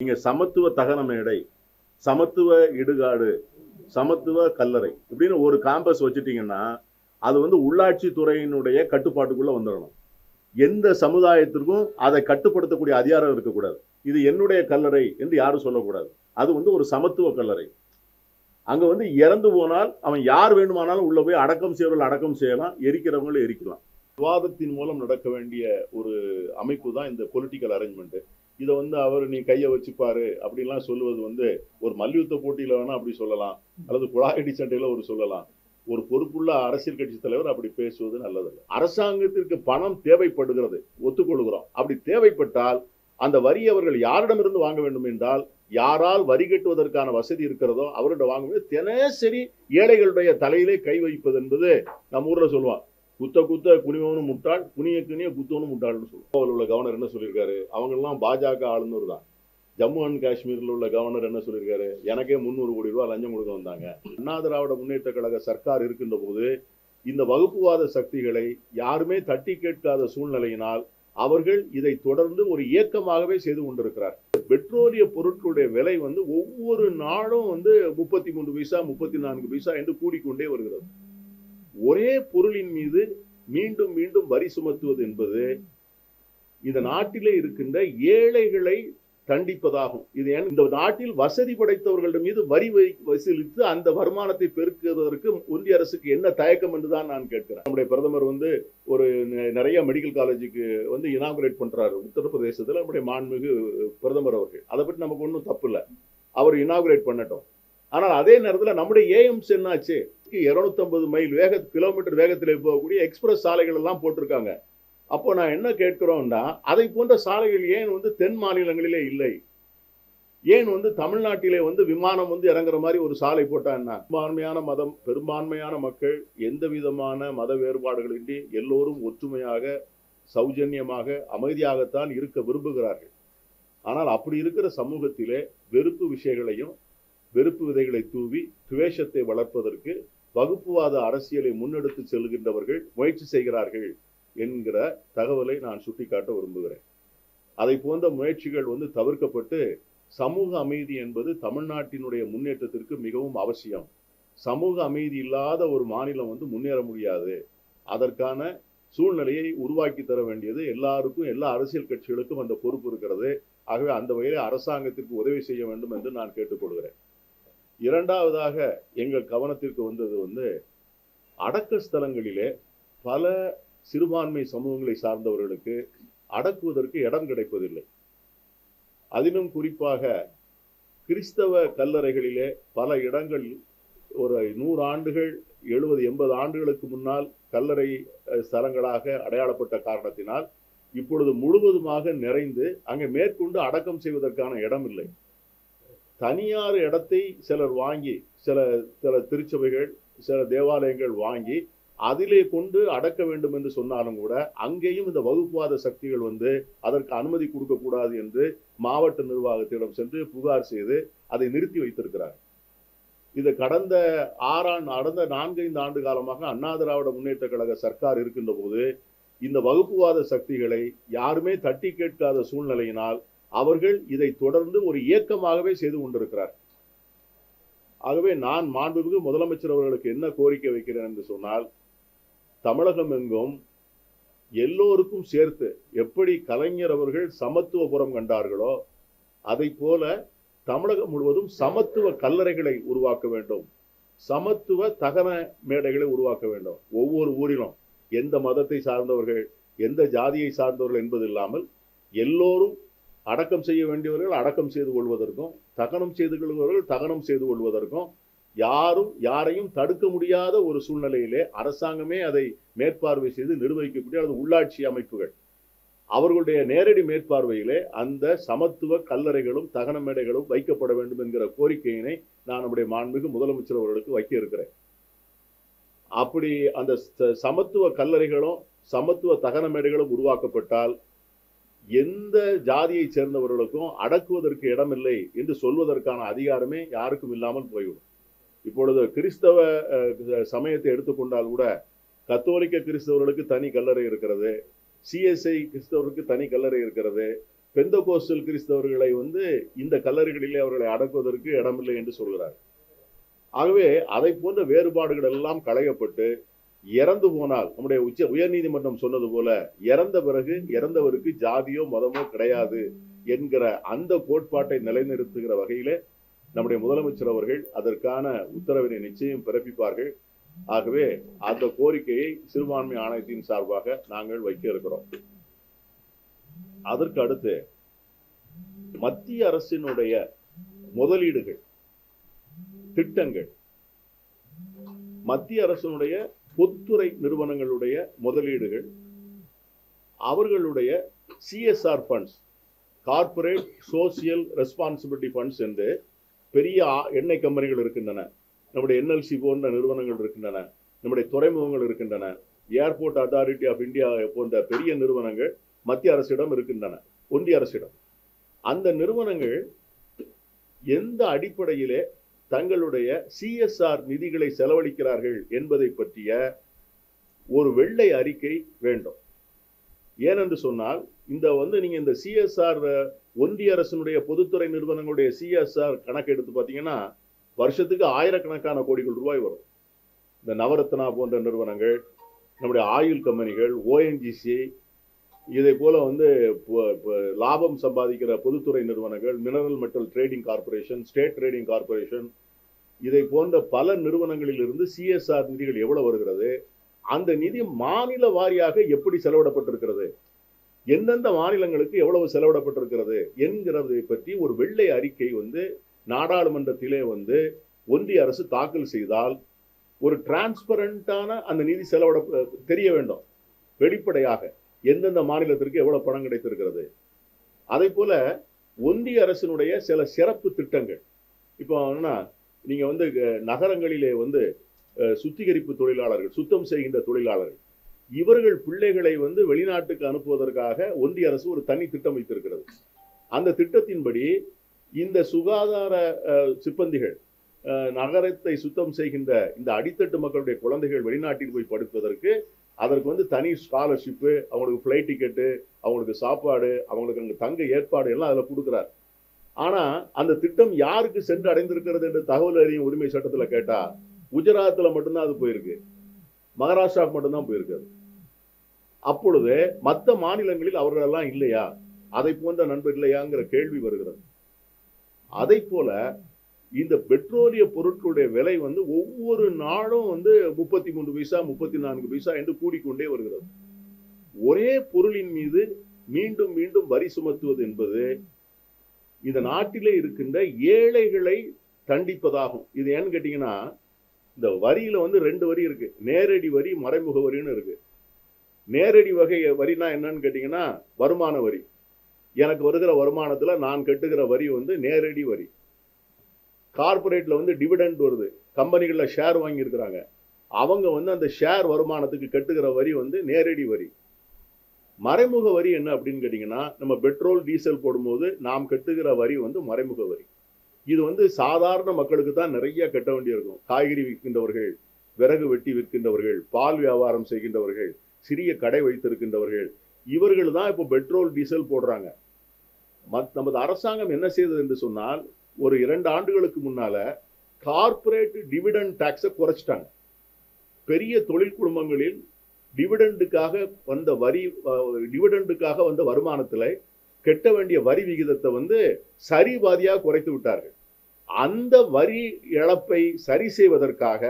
நீங்க சமத்துவ தகன மேடை சமத்துவ இடுகாடு சமத்துவ கல்லறை இப்படின்னு ஒரு காம்பஸ் வச்சுட்டீங்கன்னா அது வந்து உள்ளாட்சி துறையினுடைய கட்டுப்பாட்டுக்குள்ள வந்துடணும் எந்த சமுதாயத்திற்கும் அதை கட்டுப்படுத்தக்கூடிய அதிகாரம் இருக்கக்கூடாது இது என்னுடைய கல்லறை என்று யாரும் சொல்லக்கூடாது அது வந்து ஒரு சமத்துவ கல்லறை அங்க வந்து இறந்து போனால் அவன் யார் வேண்டுமானாலும் உள்ள போய் அடக்கம் செய்வர்கள் அடக்கம் செய்யலாம் எரிக்கிறவங்களும் எரிக்கலாம் விவாதத்தின் மூலம் நடக்க வேண்டிய ஒரு அமைப்பு தான் இந்த பொலிட்டிக்கல் அரேஞ்ச்மெண்ட் இதை வந்து அவர் நீ கையை வச்சுப்பாரு அப்படின்லாம் சொல்லுவது வந்து ஒரு மல்யுத்த போட்டியில வேணா அப்படி சொல்லலாம் அல்லது குழாயடி சண்டையில ஒரு சொல்லலாம் ஒரு பொறுப்புள்ள அரசியல் கட்சி தலைவர் அப்படி பேசுவது நல்லதல்ல அரசாங்கத்திற்கு பணம் தேவைப்படுகிறது ஒத்துக்கொள்கிறோம் அப்படி தேவைப்பட்டால் அந்த வரி அவர்கள் யாரிடமிருந்து வாங்க வேண்டும் என்றால் யாரால் வரி கட்டுவதற்கான வசதி இருக்கிறதோ அவர்கிட்ட வாங்க வேண்டும் தினசரி ஏழைகளுடைய தலையிலே கை வைப்பது என்பது நம்ம ஊர்ல சொல்லுவான் குத்த குத்த குனிவனும் முட்டாள் குனிய குனிய குத்தவனும் முட்டாள்னு சொல்லுவோம் அவர்கள் உள்ள கவர்னர் என்ன சொல்லியிருக்காரு அவங்கெல்லாம் பாஜக ஆளுநர் தான் ஜம்மு அண்ட் காஷ்மீரில் உள்ள கவர்னர் என்ன சொல்லியிருக்காரு எனக்கே முந்நூறு கோடி ரூபாய் லஞ்சம் கொடுக்க வந்தாங்க அண்ணா திராவிட முன்னேற்ற கழக சர்க்கார் இருக்கின்ற போது இந்த வகுப்புவாத சக்திகளை யாருமே தட்டி கேட்காத சூழ்நிலையினால் அவர்கள் இதை தொடர்ந்து ஒரு இயக்கமாகவே செய்து கொண்டிருக்கிறார் பெட்ரோலிய பொருட்களுடைய விலை வந்து ஒவ்வொரு நாளும் வந்து முப்பத்தி மூன்று பைசா முப்பத்தி நான்கு பைசா என்று கூடிக்கொண்டே வருகிறது ஒரே பொருளின் மீது மீண்டும் மீண்டும் வரி சுமத்துவது என்பது இந்த நாட்டிலே இருக்கின்ற ஏழைகளை தண்டிப்பதாகும் இது ஏன் இந்த நாட்டில் வசதி படைத்தவர்களிடம் மீது வரி வை- வசூலித்து அந்த வருமானத்தை பெருக்குவதற்கு ஒன்றிய அரசுக்கு என்ன தயக்கம் என்றுதான் நான் கேட்கிறேன் நம்முடைய பிரதமர் வந்து ஒரு நெ- நிறைய மெடிக்கல் காலேஜுக்கு வந்து இனாகுரேட் பண்றாரு உத்தரப்பிரதேசத்துல நம்முடைய மாண்புமிகு பிரதமர் அவர்கள் அதை பற்றி நமக்கு ஒன்றும் தப்பு இல்லை அவர் இனாகுரேட் பண்ணட்டும் ஆனால் அதே நேரத்தில் நம்முடைய ஏஎம்ஸ் என்னாச்சு இருநூத்தம்பது மைல் வேக கிலோமீட்டர் வேகத்தில் போகக்கூடிய எக்ஸ்பிரஸ் சாலைகள் எல்லாம் போட்டிருக்காங்க அப்போ நான் என்ன கேட்கிறோம்னா அதை போன்ற சாலைகள் ஏன் வந்து தென் மாநிலங்களிலே இல்லை ஏன் வந்து தமிழ்நாட்டிலே வந்து விமானம் வந்து இறங்குற மாதிரி ஒரு சாலை போட்டா என்ன பெரும்பான்மையான மதம் பெரும்பான்மையான மக்கள் எந்த விதமான மத வேறுபாடுகளின்றி எல்லோரும் ஒற்றுமையாக சௌஜன்யமாக அமைதியாகத்தான் இருக்க விரும்புகிறார்கள் ஆனால் அப்படி இருக்கிற சமூகத்திலே வெறுப்பு விஷயங்களையும் வெறுப்பு விதைகளை தூவி துவேஷத்தை வளர்ப்பதற்கு வகுப்புவாத அரசியலை முன்னெடுத்து செல்கின்றவர்கள் முயற்சி செய்கிறார்கள் என்கிற தகவலை நான் சுட்டிக்காட்ட விரும்புகிறேன் அதை போன்ற முயற்சிகள் வந்து தவிர்க்கப்பட்டு சமூக அமைதி என்பது தமிழ்நாட்டினுடைய முன்னேற்றத்திற்கு மிகவும் அவசியம் சமூக அமைதி இல்லாத ஒரு மாநிலம் வந்து முன்னேற முடியாது அதற்கான சூழ்நிலையை உருவாக்கி தர வேண்டியது எல்லாருக்கும் எல்லா அரசியல் கட்சிகளுக்கும் அந்த பொறுப்பு இருக்கிறது ஆகவே அந்த வகையில் அரசாங்கத்திற்கு உதவி செய்ய வேண்டும் என்று நான் கேட்டுக்கொள்கிறேன் இரண்டாவதாக எங்கள் கவனத்திற்கு வந்தது வந்து அடக்க ஸ்தலங்களிலே பல சிறுபான்மை சமூகங்களை சார்ந்தவர்களுக்கு அடக்குவதற்கு இடம் கிடைப்பதில்லை அதிலும் குறிப்பாக கிறிஸ்தவ கல்லறைகளிலே பல இடங்களில் ஒரு நூறு ஆண்டுகள் எழுபது எண்பது ஆண்டுகளுக்கு முன்னால் கல்லறை அஹ், ஸ்தலங்களாக அடையாளப்பட்ட காரணத்தினால் இப்பொழுது முழுவதுமாக நிறைந்து அங்கே மேற்கொண்டு அடக்கம் செய்வதற்கான இடம் இல்லை தனியார் இடத்தை சிலர் வாங்கி சில சில திருச்சபைகள் சில தேவாலயங்கள் வாங்கி அதிலே கொண்டு அடக்க வேண்டும் என்று சொன்னாலும் கூட அங்கேயும் இந்த வகுப்புவாத சக்திகள் வந்து அதற்கு அனுமதி கொடுக்க கூடாது என்று மாவட்ட நிர்வாகத்திடம் சென்று புகார் செய்து அதை நிறுத்தி வைத்திருக்கிறார் இது கடந்த ஆறாண்டு கடந்த நான்கைந்து ஆண்டு காலமாக அண்ணா திராவிட முன்னேற்ற கழக சர்க்கார் இருக்கின்ற போது இந்த வகுப்புவாத சக்திகளை யாருமே தட்டி கேட்காத சூழ்நிலையினால் அவர்கள் இதை தொடர்ந்து ஒரு இயக்கமாகவே செய்து கொண்டிருக்கிறார் ஆகவே நான் மாண்புமிகு முதலமைச்சர் அவர்களுக்கு என்ன கோரிக்கை வைக்கிறேன் என்று சொன்னால் தமிழகம் எங்கும் எல்லோருக்கும் சேர்த்து எப்படி கலைஞர் அவர்கள் சமத்துவபுரம் கண்டார்களோ அதை போல தமிழகம் முழுவதும் சமத்துவ கல்லறைகளை உருவாக்க வேண்டும் சமத்துவ தகன மேடைகளை உருவாக்க வேண்டும் ஒவ்வொரு ஊரிலும் எந்த மதத்தை சார்ந்தவர்கள் எந்த ஜாதியை சார்ந்தவர்கள் என்பது இல்லாமல் எல்லோரும் அடக்கம் செய்ய வேண்டியவர்கள் அடக்கம் செய்து கொள்வதற்கும் தகனம் செய்து கொள்பவர்கள் தகனம் செய்து கொள்வதற்கும் யாரும் யாரையும் தடுக்க முடியாத ஒரு சூழ்நிலையிலே அரசாங்கமே அதை மேற்பார்வை செய்து நிர்வகிக்கக்கூடிய அல்லது உள்ளாட்சி அமைப்புகள் அவர்களுடைய நேரடி மேற்பார்வையிலே அந்த சமத்துவ கல்லறைகளும் தகன மேடைகளும் வைக்கப்பட வேண்டும் என்கிற கோரிக்கையினை நான் நம்முடைய மாண்புமிகு முதலமைச்சர் அவர்களுக்கு வைக்க இருக்கிறேன் அப்படி அந்த ச- சமத்துவ கல்லறைகளும் சமத்துவ தகன மேடைகளும் உருவாக்கப்பட்டால் எந்த ஜாதியை சேர்ந்தவர்களுக்கும் அடக்குவதற்கு இடமில்லை என்று சொல்வதற்கான அதிகாரமே யாருக்கும் இல்லாமல் போய்விடும் இப்பொழுது கிறிஸ்தவ அஹ், சமயத்தை எடுத்துக்கொண்டால் கூட கத்தோலிக்க கிறிஸ்தவர்களுக்கு தனி கல்லறை இருக்கிறது சிஎஸ்ஐ கிறிஸ்தவருக்கு தனி கல்லறை இருக்கிறது பெந்த கோஸ்டல் கிறிஸ்தவர்களை வந்து இந்த கல்லறைகளிலே அவர்களை அடக்குவதற்கு இடமில்லை என்று சொல்கிறார் ஆகவே அதை போன்ற வேறுபாடுகள் எல்லாம் களையப்பட்டு இறந்து போனால் நம்முடைய உச்ச உயர்நீதிமன்றம் சொன்னது போல இறந்த பிறகு இறந்தவருக்கு ஜாதியோ மதமோ கிடையாது என்கிற அந்த கோட்பாட்டை நிலைநிறுத்துகிற வகையிலே நம்முடைய முதலமைச்சர் அவர்கள் அதற்கான உத்தரவினை நிச்சயம் பிறப்பிப்பார்கள் ஆகவே அந்த கோரிக்கையை சிறுபான்மை ஆணையத்தின் சார்பாக நாங்கள் வைக்க இருக்கிறோம் அதற்கு அடுத்து மத்திய அரசினுடைய முதலீடுகள் திட்டங்கள் மத்திய அரசினுடைய பொதுத்துறை நிறுவனங்களுடைய முதலீடுகள் அவர்களுடைய CSR funds corporate social responsibility funds என்று பெரிய ஆ- எண்ணெய் கம்பெனிகள் இருக்கின்றன நம்முடைய என்எல்சி போன்ற நிறுவனங்கள் இருக்கின்றன நம்முடைய துறைமுகங்கள் இருக்கின்றன ஏர்போர்ட் அத்தாரிட்டி ஆஃப் இந்தியா போன்ற பெரிய நிறுவனங்கள் மத்திய அரசிடம் இருக்கின்றன ஒன்றிய அரசிடம் அந்த நிறுவனங்கள் எந்த அடிப்படையிலே தங்களுடைய சிஎஸ்ஆர் நிதிகளை செலவழிக்கிறார்கள் என்பதை பற்றிய ஒரு வெள்ளை அறிக்கை வேண்டும் ஏனென்று சொன்னால் இந்த வந்து நீங்க இந்த சிஎஸ்ஆர் ஒன்றிய அரசினுடைய பொதுத்துறை நிறுவனங்களுடைய சிஎஸ்ஆர் கணக்கு எடுத்து பார்த்தீங்கன்னா வருஷத்துக்கு ஆயிரக்கணக்கான கோடிகள் ரூபாய் வரும் இந்த நவரத்னா போன்ற நிறுவனங்கள் நம்முடைய ஆயில் கம்பெனிகள் ஓஎன்ஜிசி இதை போல வந்து ப- ப- லாபம் சம்பாதிக்கிற பொதுத்துறை நிறுவனங்கள் mineral metal trading corporation state trading corporation இதை போன்ற பல நிறுவனங்களில் இருந்து சிஎஸ்ஆர் நிதிகள் எவ்வளவு வருகிறது அந்த நிதி மாநில வாரியாக எப்படி செலவிடப்பட்டிருக்கிறது எந்தெந்த மாநிலங்களுக்கு எவ்வளவு செலவிடப்பட்டிருக்கிறது என்கிறதை பற்றி ஒரு வெள்ளை அறிக்கை வந்து நாடாளுமன்றத்திலே வந்து ஒன்றிய அரசு தாக்கல் செய்தால் ஒரு டிரான்ஸ்பரண்டான அந்த நிதி செலவிட தெரிய வேண்டும் வெளிப்படையாக எந்தெந்த மாநிலத்திற்கு எவ்வளவு பணம் கிடைத்திருக்கிறது அதே போல ஒன்றிய அரசினுடைய சில சிறப்பு திட்டங்கள் இப்போ என்னன்னா நீங்க வந்து அஹ், நகரங்களிலே வந்து அஹ், சுத்திகரிப்பு தொழிலாளர்கள் சுத்தம் செய்கின்ற தொழிலாளர்கள் இவர்கள் பிள்ளைகளை வந்து வெளிநாட்டுக்கு அனுப்புவதற்காக ஒன்றிய அரசு ஒரு தனி திட்டம் வைத்திருக்கிறது அந்த திட்டத்தின்படி இந்த சுகாதார அஹ், சிப்பந்திகள் அஹ், நகரத்தை சுத்தம் செய்கின்ற இந்த அடித்தட்டு மக்களுடைய குழந்தைகள் வெளிநாட்டில் போய் படிப்பதற்கு அதற்கு வந்து தனி ஸ்காலர்ஷிப்பு அவங்களுக்கு ஃப்ளைட் டிக்கெட்டு அவங்களுக்கு சாப்பாடு அவங்களுக்கு அங்கே தங்க ஏற்பாடு எல்லாம் அதில் கொடுக்குறார் ஆனா அந்த திட்டம் யாருக்கு சென்று அடைந்திருக்கிறது என்று தகவல் அறியும் உரிமை சட்டத்துல கேட்டா குஜராத்ல மட்டும்தான் அது போயிருக்கு மகாராஷ்டிராவுக்கு மட்டும்தான் போயிருக்கு அது. அப்பொழுது மற்ற மாநிலங்களில் அவர்கள் எல்லாம் இல்லையா அதை போன்ற நண்பர் இல்லையாங்கிற கேள்வி வருகிறது அதை போல இந்த பெட்ரோலிய பொருட்களுடைய விலை வந்து ஒவ்வொரு நாளும் வந்து முப்பத்தி மூன்று பைசா முப்பத்தி நான்கு பைசா என்று கூடிக்கொண்டே வருகிறது ஒரே பொருளின் மீது மீண்டும் மீண்டும் வரி சுமத்துவது என்பது இந்த நாட்டிலே இருக்கின்ற ஏழைகளை தண்டிப்பதாகும் இது ஏன்னு கேட்டீங்கன்னா இந்த வரியில வந்து ரெண்டு வரி இருக்கு நேரடி வரி மறைமுக வரின்னு இருக்கு நேரடி வகை வரினா என்னன்னு கேட்டீங்கன்னா வருமான வரி எனக்கு வருகிற வருமானத்துல நான் கட்டுகிற வரி வந்து நேரடி வரி கார்ப்பரேட்ல வந்து டிவிடெண்ட் வருது கம்பெனிகள்ல ஷேர் வாங்கி இருக்கிறாங்க அவங்க வந்து அந்த ஷேர் வருமானத்துக்கு கட்டுகிற வரி வந்து நேரடி வரி மறைமுக வரி என்ன அப்படின்னு கேட்டீங்கன்னா நம்ம பெட்ரோல் டீசல் போடும்போது நாம் கட்டுகிற வரி வந்து மறைமுக வரி இது வந்து சாதாரண மக்களுக்கு தான் நிறைய கட்ட வேண்டியிருக்கும் காய்கறி விற்கின்றவர்கள் விறகு வெட்டி விற்கின்றவர்கள் பால் வியாபாரம் செய்கின்றவர்கள் சிறிய கடை வைத்திருக்கின்றவர்கள் இவர்கள் தான் இப்போ பெட்ரோல் டீசல் போடுறாங்க மத் நமது அரசாங்கம் என்ன செய்தது என்று சொன்னால் ஒரு இரண்டு ஆண்டுகளுக்கு முன்னால கார்ப்பரேட் டிவிடெண்ட் டாக்ஸை குறைச்சிட்டாங்க பெரிய தொழில் குடும்பங்களில் டிவிடெண்டுக்காக வந்த வரி டிவிடெண்டுக்காக வந்த வருமானத்துல கெட்ட வேண்டிய வரி விகிதத்தை வந்து சரி பாதியாக குறைத்து விட்டார்கள் அந்த வரி இழப்பை சரி செய்வதற்காக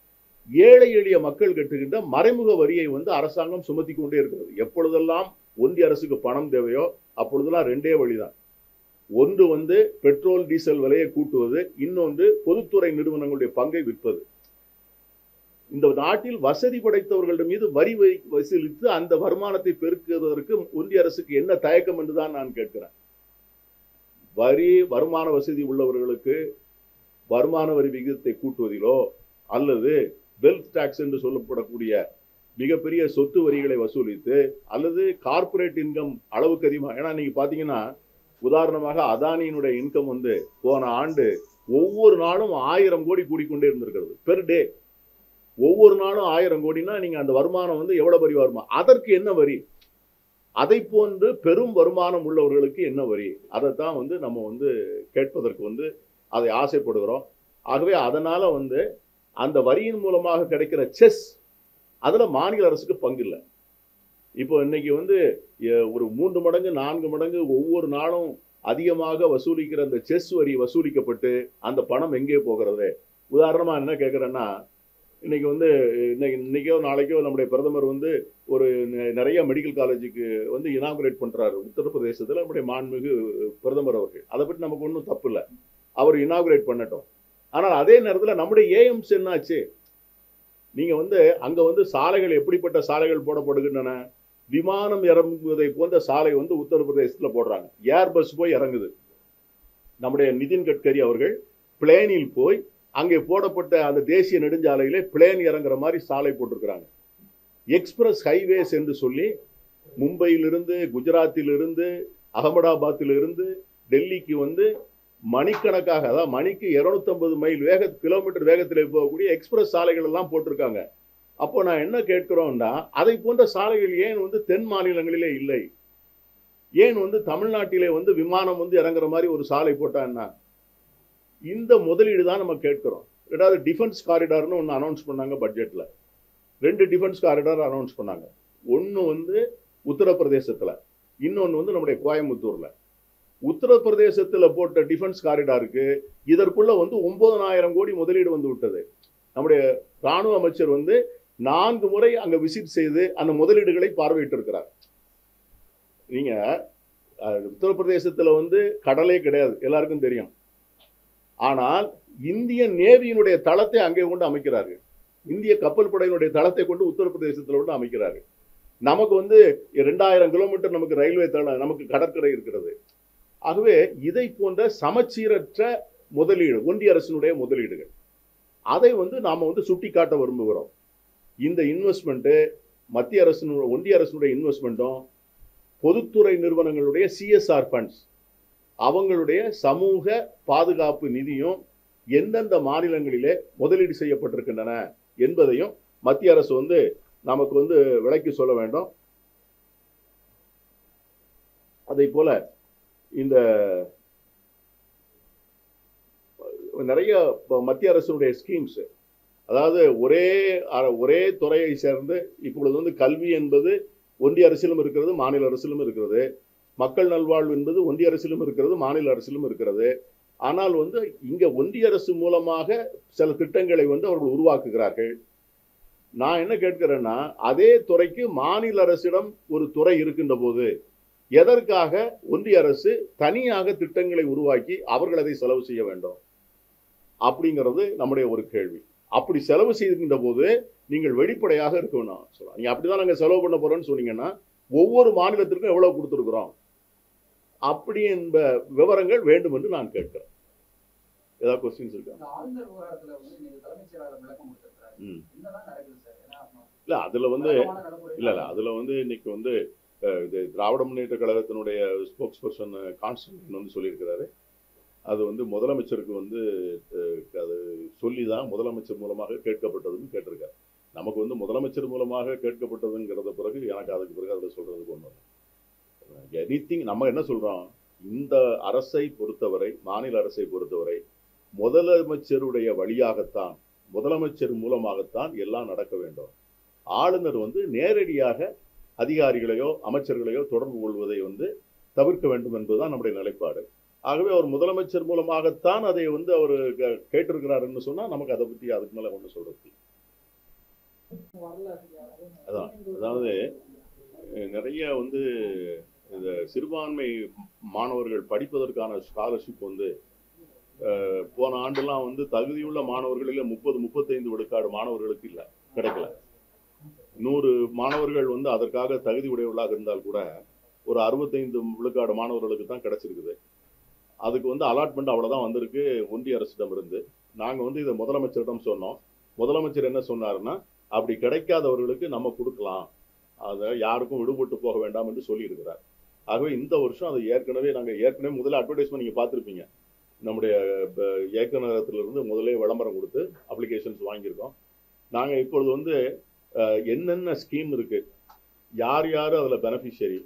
ஏழை எளிய மக்கள் கட்டுகின்ற மறைமுக வரியை வந்து அரசாங்கம் சுமத்தி கொண்டே இருக்கிறது எப்பொழுதெல்லாம் ஒன்றிய அரசுக்கு பணம் தேவையோ அப்பொழுதெல்லாம் ரெண்டே வழிதான் ஒன்று வந்து பெட்ரோல் டீசல் விலையை கூட்டுவது இன்னொன்று பொதுத்துறை நிறுவனங்களுடைய பங்கை விற்பது இந்த நாட்டில் வசதி படைத்தவர்களிடம் மீது வரி வை- வசூலித்து அந்த வருமானத்தை பெருக்குவதற்கு ஒன்றிய அரசுக்கு என்ன தயக்கம் என்றுதான் நான் கேட்கிறேன் வரி வருமான வசதி உள்ளவர்களுக்கு வருமான வரி விகிதத்தை கூட்டுவதிலோ அல்லது வெல்த் டாக்ஸ் என்று சொல்லப்படக்கூடிய மிகப்பெரிய சொத்து வரிகளை வசூலித்து அல்லது கார்ப்பரேட் இன்கம் அளவுக்கு அதிகமாக ஏன்னா நீங்க பாத்தீங்கன்னா உதாரணமாக அதானியினுடைய இன்கம் வந்து போன ஆண்டு ஒவ்வொரு நாளும் ஆயிரம் கோடி கூடிக்கொண்டே இருந்திருக்கிறது பெர் டே ஒவ்வொரு நாளும் ஆயிரம் கோடினா நீங்க அந்த வருமானம் வந்து எவ்வளவு வரி வருமா அதற்கு என்ன வரி அதை போன்று பெரும் வருமானம் உள்ளவர்களுக்கு என்ன வரி அதைத்தான் வந்து நம்ம வந்து கேட்பதற்கு வந்து அதை ஆசைப்படுகிறோம் ஆகவே அதனால வந்து அந்த வரியின் மூலமாக கிடைக்கிற செஸ் அதுல மாநில அரசுக்கு பங்கு இல்லை இப்போ இன்னைக்கு வந்து எ- ஒரு மூன்று மடங்கு நான்கு மடங்கு ஒவ்வொரு நாளும் அதிகமாக வசூலிக்கிற அந்த செஸ் வரி வசூலிக்கப்பட்டு அந்த பணம் எங்கே போகிறது உதாரணமா என்ன கேட்குறேன்னா இன்னைக்கு வந்து இன்னைக்கு இன்னைக்கோ நாளைக்கோ நம்முடைய பிரதமர் வந்து ஒரு நெ- நிறைய மெடிக்கல் காலேஜுக்கு வந்து இனாகுரேட் பண்றாரு உத்தரப்பிரதேசத்துல நம்முடைய மாண்புமிகு பிரதமர் அவர்கள் அதை பற்றி நமக்கு ஒன்றும் தப்பு இல்லை அவர் இனாகுரேட் பண்ணட்டும் ஆனால் அதே நேரத்தில் நம்முடைய ஏஎம்ஸ் என்னாச்சு நீங்க வந்து அங்க வந்து சாலைகள் எப்படிப்பட்ட சாலைகள் போடப்படுகின்றன விமானம் இறங்குவதை போன்ற சாலை வந்து உத்தரப்பிரதேசத்துல போடுறாங்க ஏர் பஸ் போய் இறங்குது நம்முடைய நிதின் கட்கரி அவர்கள் பிளேனில் போய் அங்கே போடப்பட்ட அந்த தேசிய நெடுஞ்சாலையிலே பிளேன் இறங்குற மாதிரி சாலை போட்டிருக்கிறாங்க எக்ஸ்பிரஸ் ஹைவேஸ் என்று சொல்லி மும்பையிலிருந்து குஜராத்திலிருந்து அகமதாபாத்திலிருந்து டெல்லிக்கு வந்து மணிக்கணக்காக அதாவது மணிக்கு 250 மைல் வேக கிலோமீட்டர் வேகத்தில் போகக்கூடிய எக்ஸ்பிரஸ் சாலைகள் எல்லாம் போட்டிருக்காங்க அப்போ நான் என்ன கேட்கிறோம்னா அதை போன்ற சாலைகள் ஏன் வந்து தென் மாநிலங்களிலே இல்லை ஏன் வந்து தமிழ்நாட்டிலே வந்து விமானம் வந்து இறங்குற மாதிரி ஒரு சாலை போட்டா என்ன இந்த முதலீடு தான் நம்ம கேட்கிறோம் ரெண்டாவது டிஃபென்ஸ் காரிடார்னு ஒன்று அனௌன்ஸ் பண்ணாங்க பட்ஜெட்ல ரெண்டு டிஃபென்ஸ் காரிடார் அனௌன்ஸ் பண்ணாங்க ஒன்று வந்து உத்தரப்பிரதேசத்துல இன்னொன்று வந்து நம்முடைய கோயம்புத்தூர்ல உத்தரப்பிரதேசத்துல போட்ட டிஃபென்ஸ் காரிடாருக்கு இதற்குள்ள வந்து ஒன்பதனாயிரம் கோடி முதலீடு வந்து விட்டது நம்முடைய ராணுவ அமைச்சர் வந்து நான்கு முறை அங்க விசிட் செய்து அந்த முதலீடுகளை பார்வையிட்டு இருக்கிறார் நீங்க அஹ், உத்தரப்பிரதேசத்துல வந்து கடலே கிடையாது எல்லாருக்கும் தெரியும் ஆனால் இந்திய நேவியினுடைய தளத்தை அங்கே கொண்டு அமைக்கிறார்கள் இந்திய கப்பல் படையினுடைய தளத்தை கொண்டு உத்தரப்பிரதேசத்துல கொண்டு அமைக்கிறார்கள் நமக்கு வந்து இரண்டாயிரம் கிலோமீட்டர் நமக்கு ரயில்வே தளம் நமக்கு கடற்கரை இருக்கிறது ஆகவே இதை போன்ற சமச்சீரற்ற முதலீடு ஒன்றிய அரசினுடைய முதலீடுகள் அதை வந்து நாம வந்து சுட்டிக்காட்ட விரும்புகிறோம் இந்த இன்வெஸ்ட்மெண்ட் மத்திய அரசினுடைய ஒன்றிய அரசினுடைய இன்வெஸ்ட்மெண்ட்டும் பொதுத்துறை நிறுவனங்களுடைய சிஎஸ்ஆர் ஃபண்ட்ஸ் அவங்களுடைய சமூக பாதுகாப்பு நிதியும் எந்தெந்த மாநிலங்களிலே முதலீடு செய்யப்பட்டிருக்கின்றன என்பதையும் மத்திய அரசு வந்து நமக்கு வந்து விளக்கி சொல்ல வேண்டும் அதை போல இந்த நிறைய இப்ப மத்திய அரசினுடைய ஸ்கீம்ஸ் அதாவது ஒரே அ- ஒரே துறையை சேர்ந்து இப்பொழுது வந்து கல்வி என்பது ஒன்றிய அரசிலும் இருக்கிறது மாநில அரசிலும் இருக்கிறது மக்கள் நல்வாழ்வு என்பது ஒன்றிய அரசிலும் இருக்கிறது மாநில அரசிலும் இருக்கிறது ஆனால் வந்து இங்க ஒன்றிய அரசு மூலமாக சில திட்டங்களை வந்து அவர்கள் உருவாக்குகிறார்கள் நான் என்ன கேட்கிறேன்னா அதே துறைக்கு மாநில அரசிடம் ஒரு துறை இருக்கின்ற போது எதற்காக ஒன்றிய அரசு தனியாக திட்டங்களை உருவாக்கி அவர்கள் அதை செலவு செய்ய வேண்டும் அப்படிங்கிறது நம்முடைய ஒரு கேள்வி அப்படி செலவு செய்கின்ற போது நீங்கள் வெளிப்படையாக இருக்கணும் சொல்லலாம் நீங்க அப்படிதான் நாங்க செலவு பண்ண போறோம்னு சொன்னீங்கன்னா ஒவ்வொரு மாநிலத்திற்கும் எவ்வளவு கொடுத்துருக்குறோம் அப்படி என்ப விவரங்கள் வேண்டும் என்று நான் கேட்கிறேன் ஏதாவது கொஸ்டின்ஸ் இருக்கா இந்த ஆளுநர் விவகாரத்துல வந்து நீங்க தலைமைச் செயலாளர் விளக்கம் கொடுத்திருக்கிறாரு ம். என்னதான் நடக்குது சார் ஏன்னா இல்ல அதுல வந்து வழக்கமான நடைமுறை இல்ல இல்ல அதுல வந்து இன்னைக்கு வந்து அஹ், இது திராவிட முன்னேற்ற கழகத்தினுடைய ஸ்போக்ஸ் பர்சன் கான்ஸ்டன்டின் வந்து சொல்லியிருக்கிறாரு அது வந்து முதலமைச்சருக்கு வந்து அஹ், அது சொல்லி தான் முதலமைச்சர் மூலமாக கேட்கப்பட்டதுன்னு கேட்டிருக்காரு நமக்கு வந்து முதலமைச்சர் மூலமாக கேட்கப்பட்டதுங்கிறத பிறகு எனக்கு அதுக்கு பிறகு அதில் சொல்றதுக்கு ஒன்றும் எனிதிங் நம்ம என்ன சொல்றோம் இந்த அரசை பொறுத்தவரை மாநில அரசை பொறுத்தவரை முதலமைச்சருடைய வழியாகத்தான் முதலமைச்சர் மூலமாகத்தான் எல்லாம் நடக்க வேண்டும் ஆளுநர் வந்து நேரடியாக அதிகாரிகளையோ அமைச்சர்களையோ தொடர்பு கொள்வதை வந்து தவிர்க்க வேண்டும் என்பதுதான் நம்முடைய நிலைப்பாடு ஆகவே அவர் முதலமைச்சர் மூலமாகத்தான் அதை வந்து அவர் கே- கேட்டிருக்கிறாருன்னு சொன்னா நமக்கு அதை பத்தி அதுக்கு மேல ஒண்ணு சொல்றது இல்ல. அதான் அதாவது அஹ், நிறைய வந்து இந்த சிறுபான்மை மாணவர்கள் படிப்பதற்கான ஸ்காலர்ஷிப் வந்து அஹ், போன ஆண்டுலாம் வந்து தகுதியுள்ள மாணவர்களில் முப்பது முப்பத்தைந்து விழுக்காடு மாணவர்களுக்கு இல்லை கிடைக்கல நூறு மாணவர்கள் வந்து அதற்காக தகுதி உடையவர்களாக இருந்தால் கூட ஒரு அறுபத்தைந்து விழுக்காடு மாணவர்களுக்கு தான் கிடைச்சிருக்குது அதுக்கு வந்து அலாட்மெண்ட் அவ்வளவுதான் வந்திருக்கு ஒன்றிய அரசிடம் இருந்து நாங்க வந்து இதை முதலமைச்சரிடம் சொன்னோம் முதலமைச்சர் என்ன சொன்னாருன்னா அப்படி கிடைக்காதவர்களுக்கு நம்ம கொடுக்கலாம் அதை யாருக்கும் விடுபட்டு போக வேண்டாம் என்று சொல்லியிருக்கிறார் ஆகவே இந்த வருஷம் அதை ஏற்கனவே நாங்க ஏற்கனவே முதல்ல அட்வர்டைஸ்மெண்ட் நீங்க பார்த்திருப்பீங்க நம்முடைய ப- இயக்குநரகத்திலிருந்து முதலே விளம்பரம் கொடுத்து அப்ளிகேஷன்ஸ் வாங்கியிருக்கோம் நாங்க இப்பொழுது வந்து அஹ், என்னென்ன ஸ்கீம் இருக்கு யார் யார் அதுல பெனிஃபிஷியரி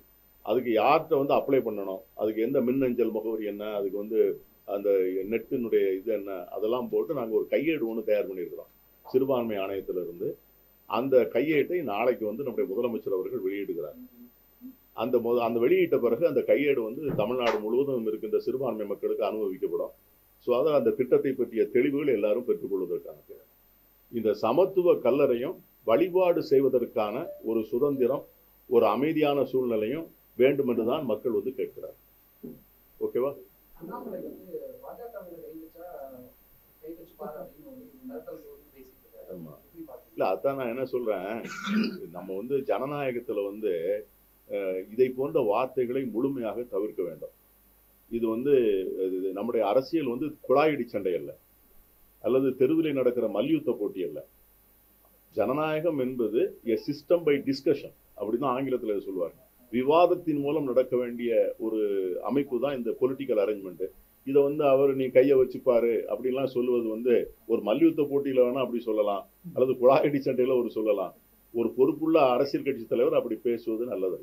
அதுக்கு யார்கிட்ட வந்து அப்ளை பண்ணணும் அதுக்கு எந்த மின்னஞ்சல் முகவரி என்ன அதுக்கு வந்து அந்த நெட்டினுடைய இது என்ன அதெல்லாம் போட்டு நாங்கள் ஒரு கையேடு ஒன்று தயார் பண்ணியிருக்கிறோம் சிறுபான்மை ஆணையத்திலிருந்து அந்த கையேட்டை நாளைக்கு வந்து நம்முடைய முதலமைச்சர் அவர்கள் வெளியிடுகிறார் அந்த முத அந்த வெளியிட்ட பிறகு அந்த கையேடு வந்து தமிழ்நாடு முழுவதும் இருக்கின்ற சிறுபான்மை மக்களுக்கு அனுபவிக்கப்படும் ஸோ அதை அந்த திட்டத்தை பற்றிய தெளிவுகள் எல்லாரும் பெற்றுக்கொள்வதற்கான தேவை. இந்த சமத்துவ கல்லறையும் வழிபாடு செய்வதற்கான ஒரு சுதந்திரம் ஒரு அமைதியான சூழ்நிலையும் வேண்டும் என்று தான் மக்கள் வந்து கேட்கிறார் ஓகேவா அண்ணாமலை வந்து பாஜகவில கை வச்சா கை வச்சுப்பாரு அப்படின்னு ஒரு மிரட்டல் வந்து பேசிட்டு இருக்காரு ஆமா. எப்படி பாக்குறீங்க இல்ல அதான் நான் என்ன சொல்றேன் நம்ம வந்து ஜனநாயகத்துல வந்து அஹ், இதை போன்ற வார்த்தைகளை முழுமையாக தவிர்க்க வேண்டும் இது வந்து இது நம்முடைய அரசியல் வந்து குழாயடி சண்டை அல்ல அல்லது தெருவில் நடக்கிற மல்யுத்த போட்டி அல்ல ஜனநாயகம் என்பது எ சிஸ்டம் பை டிஸ்கஷன் அப்படிதான் ஆங்கிலத்தில் இதை சொல்லுவாங்க விவாதத்தின் மூலம் நடக்க வேண்டிய ஒரு அமைப்பு தான் இந்த பொலிட்டிக்கல் அரேஞ்ச்மெண்ட் இதை வந்து அவர் நீ கையை வச்சுப்பாரு அப்படின்லாம் சொல்லுவது வந்து ஒரு மல்யுத்த போட்டியில வேணா அப்படி சொல்லலாம் அல்லது குழாயடி சண்டையில ஒரு சொல்லலாம் ஒரு பொறுப்புள்ள அரசியல் கட்சி தலைவர் அப்படி பேசுவது நல்லதல்ல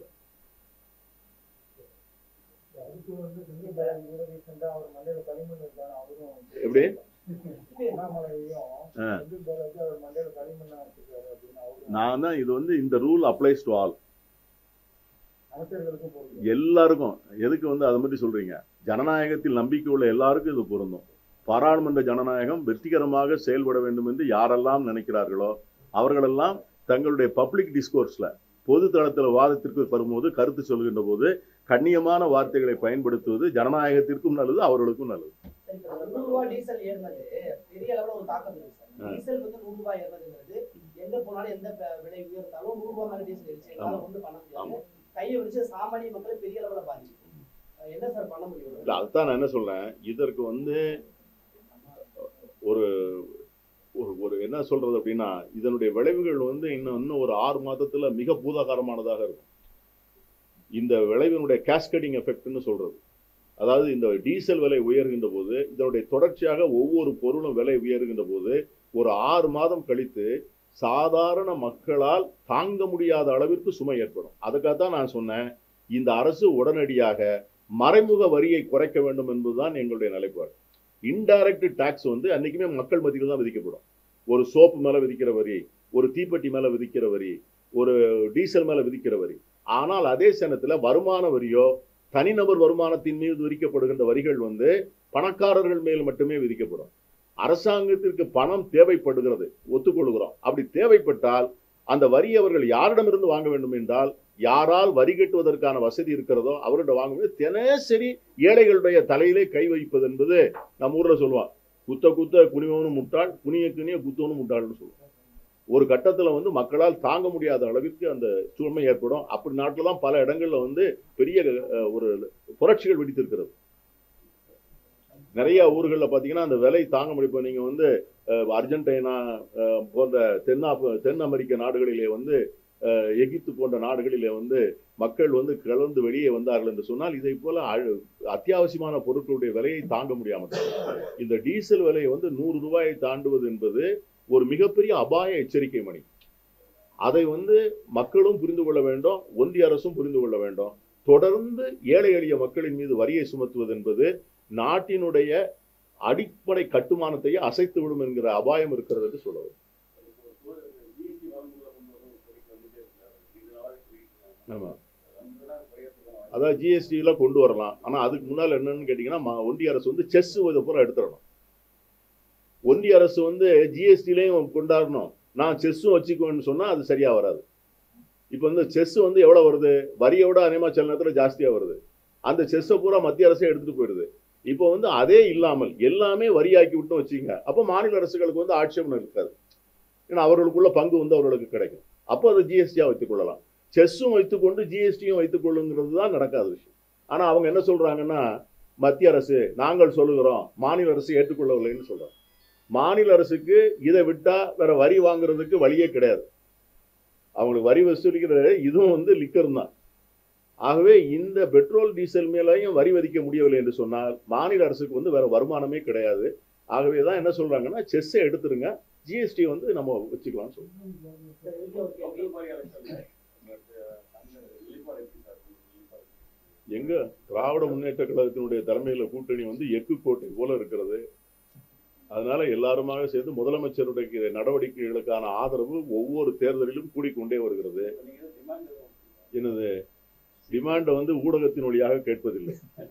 அதுக்கு வந்து செந்தில்பாலாஜி கூட ரீசெண்டா அவர் மண்டையில களிமண் இருக்காரு அவரும் எப்படி அண்ணாமலையும் ஆ. செந்தில்பாலாஜி அவர் மண்டையில களிமண்ணா வச்சிருக்காரு அப்படின்னு அவரும் நான் தான் இது வந்து இந்த ரூல் அப்ளைஸ் டு ஆல் அமைச்சர்களுக்கும் பொறுப்பு எல்லாருக்கும் எதுக்கு வந்து அதை மாதிரி சொல்றீங்க ஜனநாயகத்தில் நம்பிக்கை உள்ள எல்லாருக்கும் இது பொருந்தும் பாராளுமன்ற ஜனநாயகம் வெற்றிகரமாக செயல்பட வேண்டும் என்று யாரெல்லாம் நினைக்கிறார்களோ அவர்களெல்லாம் தங்களுடைய பப்ளிக் டிஸ்கோர்ஸ்ல பொது தளத்தில் வாதத்திற்கு வரும்போது கருத்து சொல்கின்ற போது கண்ணியமான வார்த்தைகளை பயன்படுத்துவது ஜனநாயகத்திற்கும் நல்லது அவர்களுக்கும் நல்லது சரி, இப்ப அந்த நூறு ரூபாய் டீசல் ஏறினது பெரிய அளவுல ஒரு தாக்கம் இருக்கு சார் டீசல் வந்து நூறு ரூபாய் ஏறினதுங்கிறது எங்க போனாலும் எந்த ப- விலை உயர்ந்தாலும் நூறு ரூபாய் மேல டீசல் இருந்துச்சு எங்களால ஒண்ணும் பண்ண முடியாது கையை வச்சு சாமானிய மக்களை பெரிய அளவுல பாதிச்சு அஹ் என்ன சார் பண்ண முடியும் இல்ல அதுதான் நான் என்ன சொல்றேன் இதற்கு வந்து ஒரு ஒரு ஒரு என்ன சொல்றது அப்படின்னா இதனுடைய விளைவுகள் வந்து இன்னும் இன்னும் ஒரு ஆறு மாதத்துல மிக பூதாகாரமானதாக இருக்கும் இந்த விளைவினுடைய கேஸ்கடிங் எஃபெக்ட்னு சொல்றது அதாவது இந்த டீசல் விலை உயர்கின்ற போது இதனுடைய தொடர்ச்சியாக ஒவ்வொரு பொருளும் விலை உயர்கின்ற போது ஒரு ஆறு மாதம் கழித்து சாதாரண மக்களால் தாங்க முடியாத அளவிற்கு சுமை ஏற்படும் அதுக்காகத்தான் நான் சொன்னேன் இந்த அரசு உடனடியாக மறைமுக வரியை குறைக்க வேண்டும் என்பதுதான் எங்களுடைய நிலைப்பாடு இன்டைரக்ட் டாக்ஸ் வந்து அன்னைக்குமே மக்கள் மத்தியில் தான் விதிக்கப்படும் ஒரு சோப்பு மேல விதிக்கிற வரி ஒரு தீப்பெட்டி மேல விதிக்கிற வரி ஒரு டீசல் மேல விதிக்கிற வரி ஆனால் அதே சமயத்துல வருமான வரியோ தனிநபர் வருமானத்தின் மீது விதிக்கப்படுகின்ற வரிகள் வந்து பணக்காரர்கள் மேல் மட்டுமே விதிக்கப்படும் அரசாங்கத்திற்கு பணம் தேவைப்படுகிறது ஒத்துக்கொள்கிறோம் அப்படி தேவைப்பட்டால் அந்த வரி அவர்கள் யாரிடமிருந்து வாங்க வேண்டும் என்றால் யாரால் வரி கட்டுவதற்கான வசதி இருக்கிறதோ அவர்கிட்ட வாங்க முடியும் தினசரி ஏழைகளுடைய தலையிலே கை வைப்பது என்பது நம்ம ஊர்ல சொல்லுவான் குத்த குத்த குனிவனும் முட்டாள் குனிய குனிய குத்தவனும் முட்டாள்னு சொல்லுவான் ஒரு கட்டத்துல வந்து மக்களால் தாங்க முடியாத அளவிற்கு அந்த சூழ்மை ஏற்படும் அப்படி நாட்டில் தான் பல இடங்கள்ல வந்து பெரிய அஹ், ஒரு புரட்சிகள் வெடித்திருக்கிறது நிறைய ஊர்களில் பார்த்தீங்கன்னா அந்த விலை தாங்க முடியும் நீங்க வந்து அஹ், அர்ஜென்டினா அஹ், போன்ற தென்னாப் தென் அமெரிக்க நாடுகளிலே வந்து அஹ், எகிப்து போன்ற நாடுகளிலே வந்து மக்கள் வந்து கிளர்ந்து வெளியே வந்தார்கள் என்று சொன்னால் இதை போல அழ- அத்தியாவசியமான பொருட்களுடைய விலையை தாங்க முடியாமல் போகும். இந்த டீசல் விலை வந்து நூறு ரூபாயை தாண்டுவது என்பது ஒரு மிகப்பெரிய அபாய எச்சரிக்கை மணி அதை வந்து மக்களும் புரிந்து கொள்ள வேண்டும் ஒன்றிய அரசும் புரிந்து கொள்ள வேண்டும் தொடர்ந்து ஏழை எளிய மக்களின் மீது வரியை சுமத்துவது என்பது நாட்டினுடைய அடிப்படை கட்டுமானத்தையே அசைத்து விடும் என்கிற அபாயம் இருக்கிறது என்று சொல்ல வேண்டும். ஆமா அதாவது ஜிஎஸ்டி எல்லாம் கொண்டு வரலாம் ஆனா அதுக்கு முன்னால என்னன்னு கேட்டீங்கன்னா ம- ஒன்றிய அரசு வந்து செஸ் இதை பூரா எடுத்துடணும் ஒன்றிய அரசு வந்து ஜிஎஸ்டிலையும் கொண்டாடணும் நான் செஸ்ஸும் வச்சுக்குவேன்னு சொன்னா அது சரியா வராது இப்போ வந்து செஸ் வந்து எவ்வளவு வருது வரியை விட அநேகமா சில நேரத்தில் ஜாஸ்தியா வருது அந்த செஸ்ஸை பூரா மத்திய அரசே எடுத்துட்டு போயிடுது இப்போ வந்து அதே இல்லாமல் எல்லாமே வரியாக்கி விட்டு வச்சுங்க அப்போ மாநில அரசுகளுக்கு வந்து ஆட்சேபணம் இருக்காது ஏன்னா அவர்களுக்குள்ள பங்கு வந்து அவர்களுக்கு கிடைக்கும் அப்போ அதை ஜிஎஸ்டியா வைத்துக் கொள்ளலாம் செஸ்ஸும் வைத்துக்கொண்டு ஜிஎஸ்டியும் வைத்துக் கொள்ளுங்கிறது தான் நடக்காத விஷயம் ஆனா அவங்க என்ன சொல்றாங்கன்னா மத்திய அரசு நாங்கள் சொல்லுகிறோம் மாநில அரசு ஏற்றுக்கொள்ளவில்லைன்னு சொல்றோம் மாநில அரசுக்கு இதை விட்டா வேற வரி வாங்குறதுக்கு வழியே கிடையாது அவங்களுக்கு வரி வசூலிக்கிற இதுவும் வந்து லிக்கர் தான் ஆகவே இந்த பெட்ரோல் டீசல் மேலேயும் வரி விதிக்க முடியவில்லை என்று சொன்னால் மாநில அரசுக்கு வந்து வேற வருமானமே கிடையாது ஆகவே தான் என்ன சொல்றாங்கன்னா செஸ்ஸை எடுத்துருங்க ஜிஎஸ்டி வந்து நம்ம வச்சுக்கலாம்னு சொல்றோம் சார், இதுல ஒரு கேள்வி. எங்க திராவிட முன்னேற்ற கழகத்தினுடைய தலைமையில கூட்டணி வந்து எக்கு கோட்டை போல இருக்கிறது அதனால எல்லாருமாக சேர்ந்து முதலமைச்சருடைய நடவடிக்கைகளுக்கான ஆதரவு ஒவ்வொரு தேர்தலிலும் கூடிக்கொண்டே வருகிறது எனது டிமாண்டை வந்து ஊடகத்தின் வழியாக கேட்பதில்லை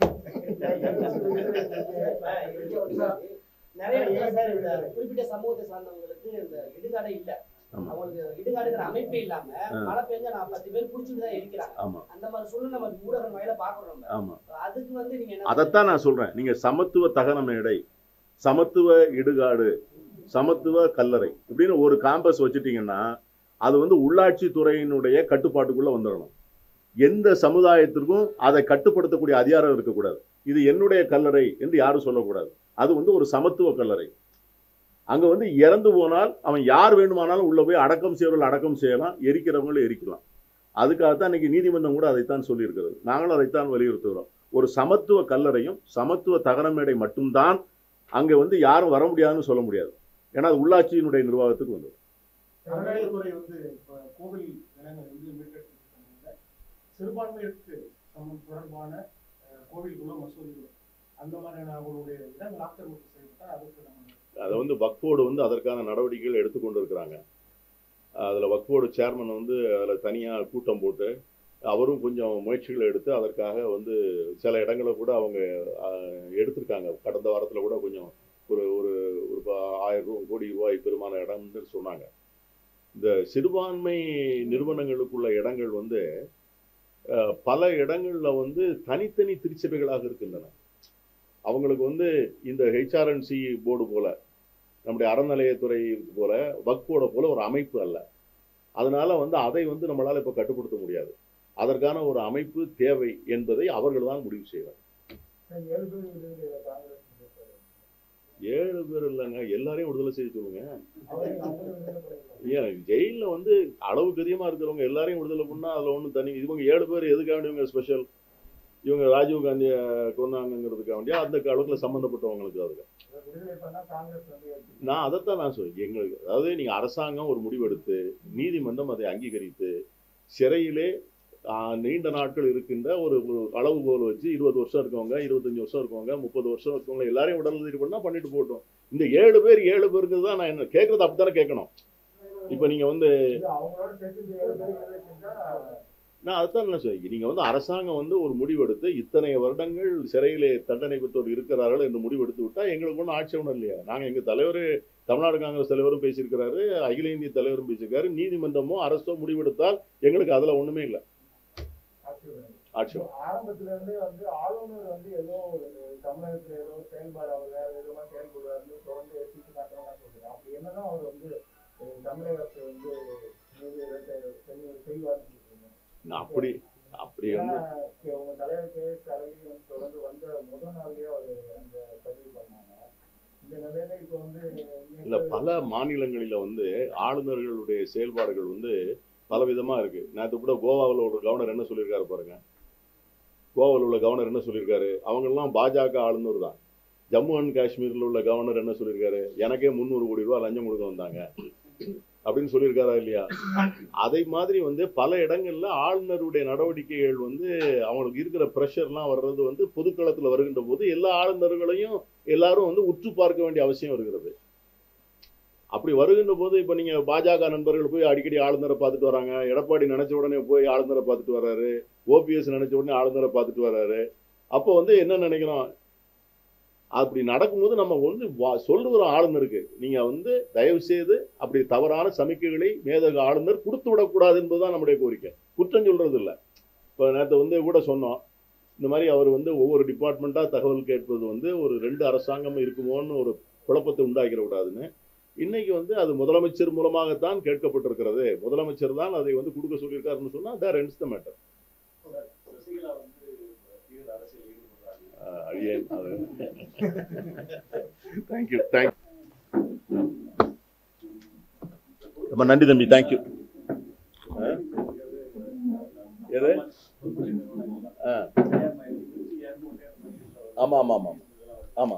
நிறைய இடத்துல சார் இந்த குறிப்பிட்ட சமூகத்தை சார்ந்தவங்களுக்கு இந்த இடுகாடே இல்ல ஆமா. அவங்களுக்கு இடுகாடுங்கிற அமைப்பே இல்லாம ஆ. மழை பெஞ்சா நான் பத்து பேர் குடிச்சுட்டு தான் இருக்கிறாங்க ஆமா அந்த மாதிரி சூழ்நிலை நம்ம ஊடகம் வாயில பாக்குறோம் நம்ம ஆமா அதுக்கு வந்து நீங்க என்ன அதைத்தான் நான் சொல்றேன் நீங்க சமத்துவ தகன மேடை சமத்துவ இடுகாடு சமத்துவ கல்லறை இப்படின்னு ஒரு காம்பஸ் வச்சுட்டீங்கன்னா அது வந்து உள்ளாட்சி துறையினுடைய கட்டுப்பாட்டுக்குள்ள வந்துடணும் எந்த சமுதாயத்திற்கும் அதை கட்டுப்படுத்தக்கூடிய அதிகாரம் இருக்கக்கூடாது இது என்னுடைய கல்லறை என்று யாரும் சொல்லக்கூடாது அது வந்து ஒரு சமத்துவ கல்லறை அங்க வந்து இறந்து போனால் அவன் யார் வேண்டுமானாலும் உள்ள போய் அடக்கம் செய்வர்கள் அடக்கம் செய்யலாம் எரிக்கிறவங்களும் எரிக்கலாம் அதுக்காகத்தான் இன்னைக்கு நீதிமன்றம் கூட அதைத்தான் சொல்லியிருக்கிறது நாங்களும் அதைத்தான் வலியுறுத்துகிறோம் ஒரு சமத்துவ கல்லறையும் சமத்துவ தகன மேடை மட்டும்தான் அங்க வந்து யாரும் வர முடியாதுன்னு சொல்ல முடியாது ஏன்னா அது உள்ளாட்சியினுடைய நிர்வாகத்துக்கு வந்து அறநிலையத்துறை வந்து இப்ப கோவில் நிலங்கள் வந்து மீட்டெடுத்து சிறுபான்மையிற்கு சம்ம தொடர்பான அஹ், கோவில்களோ மசூதிகளோ அந்த மாதிரியான அவங்களுடைய இடங்கள் ஆக்கிரமிப்பு செய்யப்பட்டால் அதுக்கு நம்ம அதை வந்து வக்ஃபோர்டு வந்து அதற்கான நடவடிக்கைகள் எடுத்துக்கொண்டு இருக்கிறாங்க அதில் வக்ஃபோர்டு சேர்மன் வந்து அதில் தனியாக கூட்டம் போட்டு அவரும் கொஞ்சம் முயற்சிகளை எடுத்து அதற்காக வந்து சில இடங்களை கூட அவங்க ஆஹ், எடுத்திருக்காங்க கடந்த வாரத்தில் கூட கொஞ்சம் ஒரு ஒரு ஒரு ப- ஆயிரம் ரூ- கோடி ரூபாய் பெருமான இடம்னு சொன்னாங்க இந்த சிறுபான்மை நிறுவனங்களுக்குள்ள இடங்கள் வந்து அஹ், பல இடங்களில் வந்து தனித்தனி திருச்சபைகளாக இருக்கின்றன அவங்களுக்கு வந்து இந்த ஹெச்ஆர்என்சி போர்டு போல நம்முடைய அறநிலையத்துறை போல வக்போர்டை போல ஒரு அமைப்பு அல்ல அதனால வந்து அதை வந்து நம்மளால இப்ப கட்டுப்படுத்த முடியாது அதற்கான ஒரு அமைப்பு தேவை என்பதை அவர்கள் தான் முடிவு செய்வார் ஏழு பேர் விடுதலை காங்கிரஸ் இருக்காரு. ஏழு பேர் இல்லைங்க எல்லாரையும் விடுதலை செய்ய சொல்லுங்க அவரையும் அவங்களும் விடுதலை பண்ணிடலாம். ஏன் ஜெயிலில் வந்து அளவுக்கு அதிகமாக இருக்கிறவங்க எல்லாரையும் விடுதலை பண்ணா அதில் ஒன்றும் தனி இவங்க ஏழு பேர் எதுக்காக வேண்டி இவங்க ஸ்பெஷல் இவங்க ராஜீவ் காந்தியை கொண்டாங்கிறதுக்காக வேண்டிய அந்த அளவுக்குல சம்மந்தப்பட்டவங்களுக்கு அதுக்கு இதை விடுதலை பண்ணா காங்கிரஸ் வந்து ஏற்றுக்கும். நான் அதைத்தான் நான் சொல்றேன் எங்களுக்கு அதாவது நீங்க அரசாங்கம் ஒரு முடிவெடுத்து நீதிமன்றம் அதை அங்கீகரித்து சிறையிலே ஆஹ், நீண்ட நாட்கள் இருக்கின்ற ஒரு ஒரு அளவுகோல் வச்சு இருபது வருஷம் இருக்கவங்க இருபத்தஞ்சு வருஷம் இருக்கவங்க முப்பது வருஷம் இருக்கவங்க எல்லாரையும் உடல் பண்ணா பண்ணிட்டு போட்டோம் இந்த ஏழு பேர் ஏழு பேருக்கு தான் நான் என்ன கேட்கறது அப்படித்தானே கேட்கணும் இப்போ நீங்க வந்து இது அவங்களோட சேர்த்து இந்த ஏழு பேர் விடுதலை செஞ்சா நான் அதுதான் என்ன சொல்றேன் நீங்க வந்து அரசாங்கம் வந்து ஒரு முடிவெடுத்து இத்தனை வருடங்கள் சிறையிலே தண்டனை பெற்றோர் இருக்கிறார்கள் என்று முடிவெடுத்து விட்டா எங்களுக்கு ஒன்றும் ஆட்சேபணம் இல்லையா நாங்க எங்க தலைவர் தமிழ்நாடு காங்கிரஸ் தலைவரும் பேசியிருக்கிறாரு அகில இந்திய தலைவரும் பேசியிருக்காரு நீதிமன்றமோ அரசோ முடிவெடுத்தால் எங்களுக்கு அதுல ஒண்ணுமே இல்லை ஆட்சேபனை. ஆட்சேபம் ஆரம்பத்துல இருந்தே வந்து ஆளுநர் வந்து ஏதோ ஒரு தமிழகத்துல ஏதோ செயல்பாடு அவர் வேற விதமா செயல்படுவாருன்னு தொடர்ந்து சீட்டு காட்டுறதா சொல்றாரு அப்படி என்னதான் அவர் வந்து அஹ், தமிழகத்தை வந்து மீது இரட்டை- செய்- செய்வார்னு சொல்றீங்க? நான் அப்படி அப்படி வந்து ஏன்னா, கே- உங்க தலைவர் கே எஸ் அழகிரி வந்து தொடர்ந்து வந்த முதல் நாள்லயே அவர் அந்த பதிவு பண்ணாங்க இந்த நிலையில இப்ப வந்து இல்ல பல மாநிலங்களில வந்து ஆளுநர்களுடைய செயல்பாடுகள் வந்து பலவிதமா இருக்கு நேற்று கூட கோவாவில் ஒரு கவர்னர் என்ன சொல்லியிருக்காரு பாருங்க கோவாவில் உள்ள கவர்னர் என்ன சொல்லியிருக்காரு அவங்கெல்லாம் பாஜக ஆளுநர் தான் ஜம்மு அண்ட் காஷ்மீரில் உள்ள கவர்னர் என்ன சொல்லியிருக்காரு எனக்கே முந்நூறு கோடி ரூபாய் லஞ்சம் கொடுக்க வந்தாங்க அப்படின்னு சொல்லியிருக்காரா இல்லையா அதை மாதிரி வந்து பல இடங்கள்ல ஆளுநருடைய நடவடிக்கைகள் வந்து அவங்களுக்கு இருக்கிற ப்ரெஷர்லாம் வர்றது வந்து பொதுக்களத்தில் வருகின்ற போது எல்லா ஆளுநர்களையும் எல்லாரும் வந்து உற்று பார்க்க வேண்டிய அவசியம் இருக்கிறது அப்படி வருகின்ற போது இப்போ நீங்க பாஜக நண்பர்கள் போய் அடிக்கடி ஆளுநரை பார்த்துட்டு வராங்க எடப்பாடி நினைச்ச உடனே போய் ஆளுநரை பார்த்துட்டு வர்றாரு ஓபிஎஸ் நினைச்ச உடனே ஆளுநரை பார்த்துட்டு வர்றாரு அப்போ வந்து என்ன நினைக்கிறோம் அப்படி நடக்கும்போது நம்ம வந்து வா- சொல்லுகிறோம் ஆளுநருக்கு நீங்க வந்து தயவு செய்து அப்படி தவறான சமிக்கைகளை மேதக ஆளுநர் கொடுத்து விடக்கூடாது என்பதுதான் நம்முடைய கோரிக்கை குற்றம் சொல்றது இல்லை இப்போ நேற்று வந்து கூட சொன்னோம் இந்த மாதிரி அவர் வந்து ஒவ்வொரு டிபார்ட்மெண்ட்டாக தகவல் கேட்பது வந்து ஒரு ரெண்டு அரசாங்கம் இருக்குமோன்னு ஒரு குழப்பத்தை உண்டாக்கிட கூடாதுன்னு இன்னைக்கு வந்து அது முதலமைச்சர் மூலமாகத்தான் கேட்கப்பட்டிருக்கிறது முதலமைச்சர் தான் அதை வந்து கொடுக்க சொல்லியிருக்காருன்னு சொன்னா தேர் எண்ட்ஸ் த மேட்டர் அழியேன் அது தேங்க்யூ தேங்க் ரொம்ப நன்றி தம்பி தேங்க்யூ எது ஆ ஆமா ஆமா ஆமா ஆமா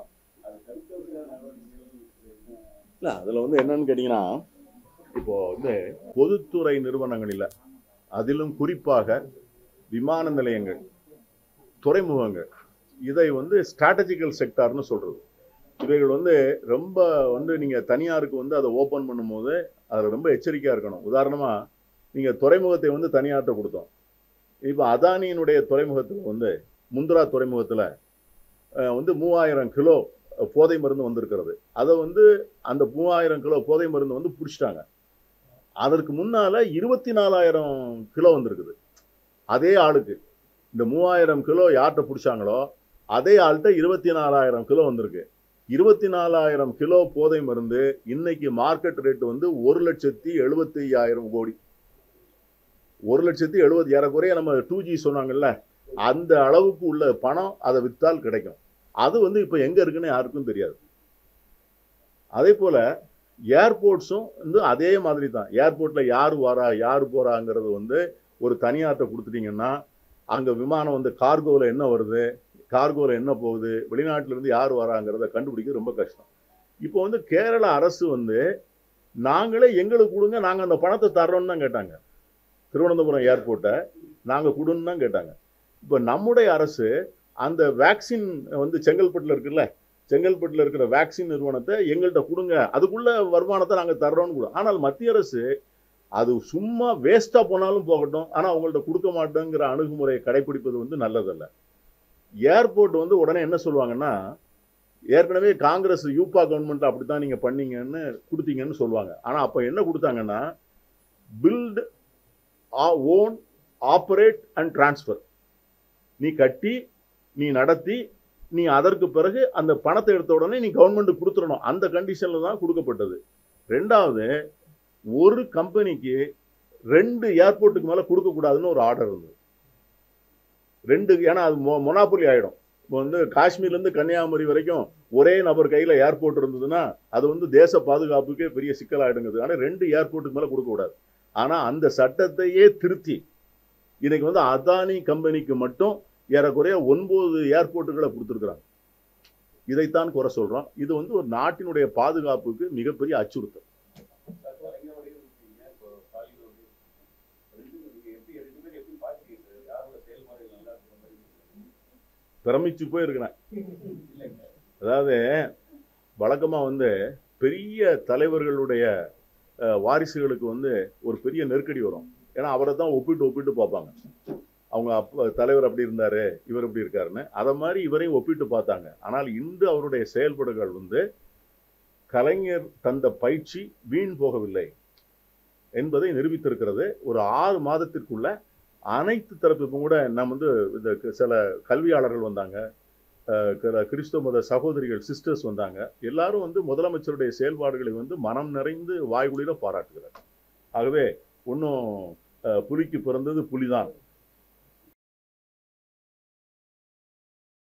இல்ல அதுல வந்து என்னன்னு கேட்டீங்கன்னா இப்போ வந்து பொதுத்துறை நிறுவனங்களில் அதிலும் குறிப்பாக விமான நிலையங்கள் துறைமுகங்கள் இதை வந்து ஸ்ட்ராட்டஜிக்கல் செக்டார்னு சொல்றது இவைகள் வந்து ரொம்ப வந்து நீங்க தனியாருக்கு வந்து அதை ஓபன் பண்ணும்போது அதில் ரொம்ப எச்சரிக்கையா இருக்கணும் உதாரணமா நீங்க துறைமுகத்தை வந்து தனியார்ட்ட கொடுத்தோம் இப்போ அதானியினுடைய துறைமுகத்தில் வந்து முந்திரா துறைமுகத்தில் அஹ், வந்து மூவாயிரம் கிலோ போதை மருந்து வந்திருக்கிறது அதை வந்து அந்த மூவாயிரம் கிலோ போதை மருந்து வந்து பிடிச்சிட்டாங்க அதற்கு முன்னால இருபத்தி நாலாயிரம் கிலோ வந்திருக்குது அதே ஆளுக்கு இந்த மூவாயிரம் கிலோ யார்கிட்ட பிடிச்சாங்களோ அதே ஆள்கிட்ட இருபத்தி நாலாயிரம் கிலோ வந்திருக்கு இருபத்தி நாலாயிரம் கிலோ போதை மருந்து இன்னைக்கு மார்க்கெட் ரேட் வந்து ஒரு லட்சத்தி எழுபத்தி ஐயாயிரம் கோடி ஒரு லட்சத்தி எழுபது ஏறக்குறைய நம்ம டூ ஜி சொன்னாங்கல்ல அந்த அளவுக்கு உள்ள பணம் அதை வித்தால் கிடைக்கும் அது வந்து இப்போ எங்க இருக்குன்னு யாருக்கும் தெரியாது அதே போல ஏர்போர்ட்ஸும் வந்து அதே மாதிரி தான் ஏர்போர்ட்ல யார் வரா யார் போறாங்கிறது வந்து ஒரு தனியார்ட்ட கொடுத்துட்டீங்கன்னா அங்க விமானம் வந்து கார்கோவில் என்ன வருது கார்கோவில் என்ன போகுது வெளிநாட்டுல இருந்து யார் வராங்கிறத கண்டுபிடிக்க ரொம்ப கஷ்டம் இப்போ வந்து கேரள அரசு வந்து நாங்களே எங்களுக்கு கொடுங்க நாங்க அந்த பணத்தை தர்றோம்னு தான் கேட்டாங்க திருவனந்தபுரம் ஏர்போர்ட்டை நாங்க கொடுன்னு தான் கேட்டாங்க இப்போ நம்முடைய அரசு அந்த வேக்சின் வந்து செங்கல்பட்டுல இருக்குல்ல செங்கல்பட்டுல இருக்கிற வேக்சின் நிறுவனத்தை எங்கள்கிட்ட கொடுங்க அதுக்குள்ள வருமானத்தை நாங்க தர்றோம்னு கூட ஆனால் மத்திய அரசு அது சும்மா வேஸ்டா போனாலும் போகட்டும் ஆனா அவங்கள்ட்ட கொடுக்க மாட்டோங்கிற அணுகுமுறையை கடைபிடிப்பது வந்து நல்லதல்ல ஏர்போர்ட் வந்து உடனே என்ன சொல்லுவாங்கன்னா ஏற்கனவே காங்கிரஸ் யூபா கவர்மெண்ட் அப்படித்தான் நீங்க பண்ணீங்கன்னு கொடுத்தீங்கன்னு சொல்லுவாங்க ஆனா அப்ப என்ன கொடுத்தாங்கன்னா build own operate and transfer நீ கட்டி நீ நடத்தி நீ அதற்கு பிறகு அந்த பணத்தை எடுத்த உடனே நீ கவர்மெண்ட் கொடுத்துடணும் அந்த கண்டிஷன்ல தான் கொடுக்கப்பட்டது ரெண்டாவது ஒரு கம்பெனிக்கு ரெண்டு ஏர்போர்ட்டுக்கு மேல கொடுக்க கூடாதுன்னு ஒரு ஆர்டர் இருந்தது ரெண்டு ஏன்னா அது மொனாப்புலி ஆயிடும் இப்போ வந்து காஷ்மீர்ல இருந்து கன்னியாகுமரி வரைக்கும் ஒரே நபர் கையில ஏர்போர்ட் இருந்ததுன்னா அது வந்து தேச பாதுகாப்புக்கே பெரிய சிக்கல் ஆயிடுங்குது ஆனா ரெண்டு ஏர்போர்ட்டுக்கு மேல கொடுக்க கூடாது ஆனா அந்த சட்டத்தையே திருத்தி இன்னைக்கு வந்து அதானி கம்பெனிக்கு மட்டும் ஏறக்குறைய ஒன்பது ஏர்போர்ட்டுகளை கொடுத்துருக்குறாங்க இதைத்தான் குறை சொல்றோம் இது வந்து ஒரு நாட்டினுடைய பாதுகாப்புக்கு மிகப்பெரிய அச்சுறுத்தல் பிரமிச்சு போயிருக்கிறேன் அதாவது வழக்கமா வந்து பெரிய தலைவர்களுடைய அஹ், வாரிசுகளுக்கு வந்து ஒரு பெரிய நெருக்கடி வரும் ஏன்னா அவரை தான் ஒப்பிட்டு ஒப்பிட்டு பார்ப்பாங்க அவங்க அப்ப தலைவர் அப்படி இருந்தாரு இவர் இப்படி இருக்காருன்னு அதை மாதிரி இவரையும் ஒப்பிட்டு பார்த்தாங்க ஆனால் இன்று அவருடைய செயல்பாடுகள் வந்து கலைஞர் தந்த பயிற்சி வீண் போகவில்லை என்பதை நிரூபித்திருக்கிறது ஒரு ஆறு மாதத்திற்குள்ள அனைத்து தரப்பு இப்போ கூட நம்ம வந்து இந்த க- சில கல்வியாளர்கள் வந்தாங்க அஹ் கிற- கிறிஸ்தவ மத சகோதரிகள் சிஸ்டர்ஸ் வந்தாங்க எல்லாரும் வந்து முதலமைச்சருடைய செயல்பாடுகளை வந்து மனம் நிறைந்து வாய்குளிர பாராட்டுகிறார் ஆகவே ஒன்றும் புலிக்கு பிறந்தது புலிதான்